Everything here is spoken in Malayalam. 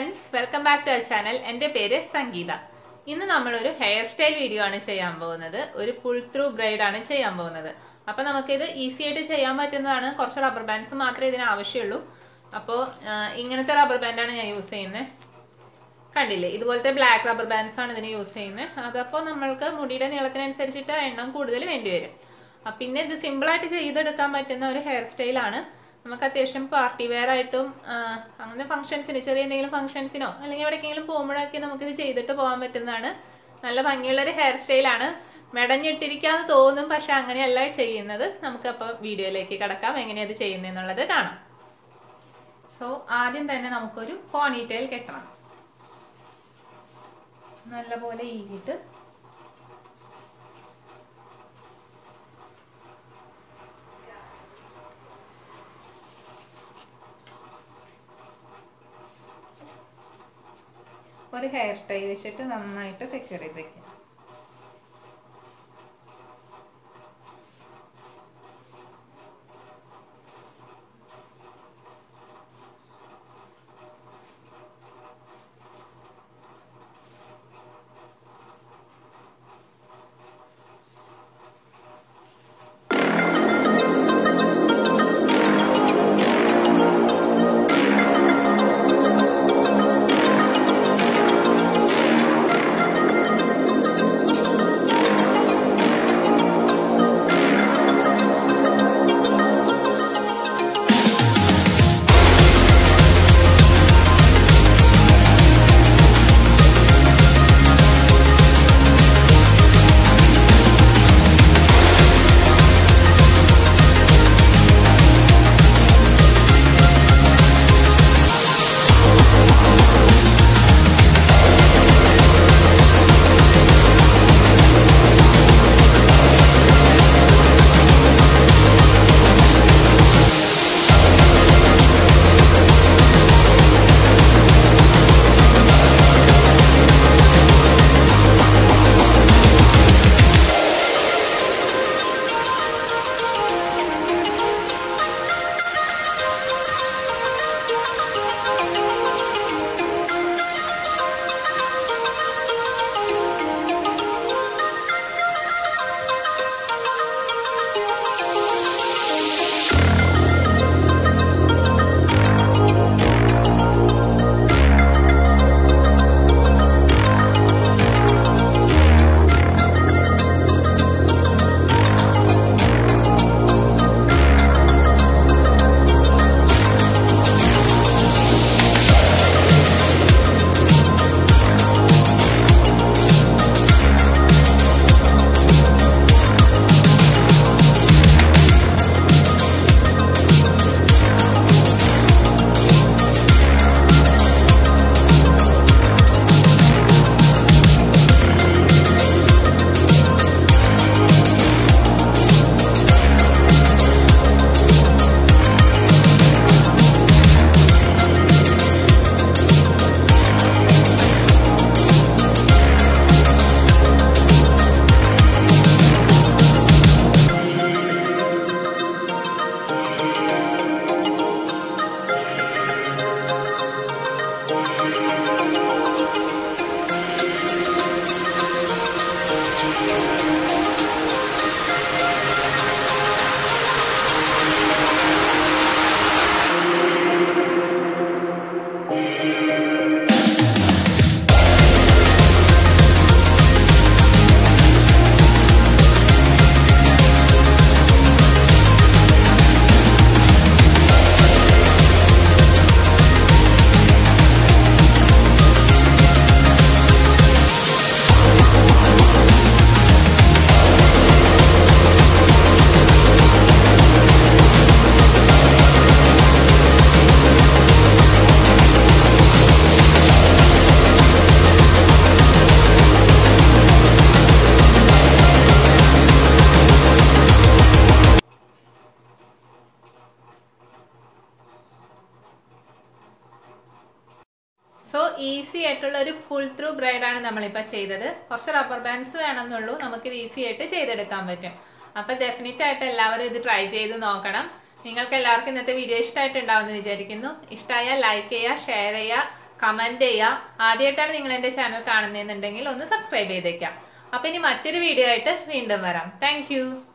friends welcome back to our channel എൻ്റെ പേര് സംഗീത ഇന്ന് നമ്മളൊരു ഹെയർ സ്റ്റൈൽ വീഡിയോ ആണ് ചെയ്യാൻ പോകുന്നത് ഒരു പുൾ ത്രൂ ബ്രൈഡ് ആണ് ചെയ്യാൻ പോകുന്നത് അപ്പോൾ നമുക്കിത് ഈസി ആയിട്ട് ചെയ്യാൻ പറ്റുന്നതാണ് കുറച്ച് റബ്ബർ ബാൻഡ്സ് മാത്രമേ ഇതിന് ആവശ്യമുള്ളൂ അപ്പോൾ ഇങ്ങനത്തെ റബ്ബർ ബാൻഡാണ് ഞാൻ യൂസ് ചെയ്യുന്നത് കണ്ടില്ലേ ഇതുപോലത്തെ ബ്ലാക്ക് റബ്ബർ ബാൻഡ്സ് ആണ് ഇതിന് യൂസ് ചെയ്യുന്നത് അതപ്പോൾ നമ്മൾക്ക് മുടിയുടെ നീളത്തിനനുസരിച്ചിട്ട് എണ്ണം കൂടുതൽ വേണ്ടി വരും അപ്പം പിന്നെ ഇത് സിമ്പിളായിട്ട് ചെയ്തെടുക്കാൻ പറ്റുന്ന ഒരു ഹെയർ സ്റ്റൈലാണ് നമുക്ക് അത്യാവശ്യം പാർട്ടി വെയർ ആയിട്ടും ആ, അങ്ങനെ ഫംഗ്ഷൻസിന് ചെറിയ എന്തെങ്കിലും ഫംഗ്ഷൻസിനോ അല്ലെങ്കിൽ എവിടേക്കെങ്കിലും പോകുമ്പോഴൊക്കെ നമുക്കിത് ചെയ്തിട്ട് പോകാൻ പറ്റുന്നതാണ് നല്ല ഭംഗിയുള്ളൊരു ഹെയർ സ്റ്റൈലാണ് മെടഞ്ഞിട്ടിരിക്കാന്ന് തോന്നും പക്ഷെ അങ്ങനെയല്ല ചെയ്യുന്നത് നമുക്കപ്പോൾ വീഡിയോയിലേക്ക് കിടക്കാം എങ്ങനെയത് ചെയ്യുന്നതെന്നുള്ളത് കാണാം സോ ആദ്യം തന്നെ നമുക്കൊരു പോണിറ്റെയിൽ കെട്ടണം നല്ലപോലെ ഈകിട്ട് ഒരു ഹെയർ ടൈ വെച്ചിട്ട് നന്നായിട്ട് സെക്യൂർ ചെയ്ത് വെക്കാം സോ ഈസി ആയിട്ടുള്ള ഒരു പുൾ ത്രൂ ബ്രൈഡാണ് നമ്മളിപ്പോൾ ചെയ്തത് കുറച്ച് റബ്ബർ ബാൻഡ്സ് വേണമെന്നുള്ളൂ നമുക്കിത് ഈസി ആയിട്ട് ചെയ്തെടുക്കാൻ പറ്റും അപ്പോൾ ഡെഫിനറ്റ് ആയിട്ട് എല്ലാവരും ഇത് ട്രൈ ചെയ്ത് നോക്കണം നിങ്ങൾക്ക് എല്ലാവർക്കും ഇന്നത്തെ വീഡിയോ ഇഷ്ടമായിട്ടുണ്ടാവുമെന്ന് വിചാരിക്കുന്നു ഇഷ്ടമായാൽ ലൈക്ക് ചെയ്യുക ഷെയർ ചെയ്യുക കമൻറ്റ് ചെയ്യുക ആദ്യമായിട്ടാണ് നിങ്ങൾ എൻ്റെ ചാനൽ കാണുന്നതെന്നുണ്ടെങ്കിൽ ഒന്ന് സബ്സ്ക്രൈബ് ചെയ്തേക്കാം അപ്പം ഇനി മറ്റൊരു വീഡിയോ ആയിട്ട് വീണ്ടും വരാം താങ്ക്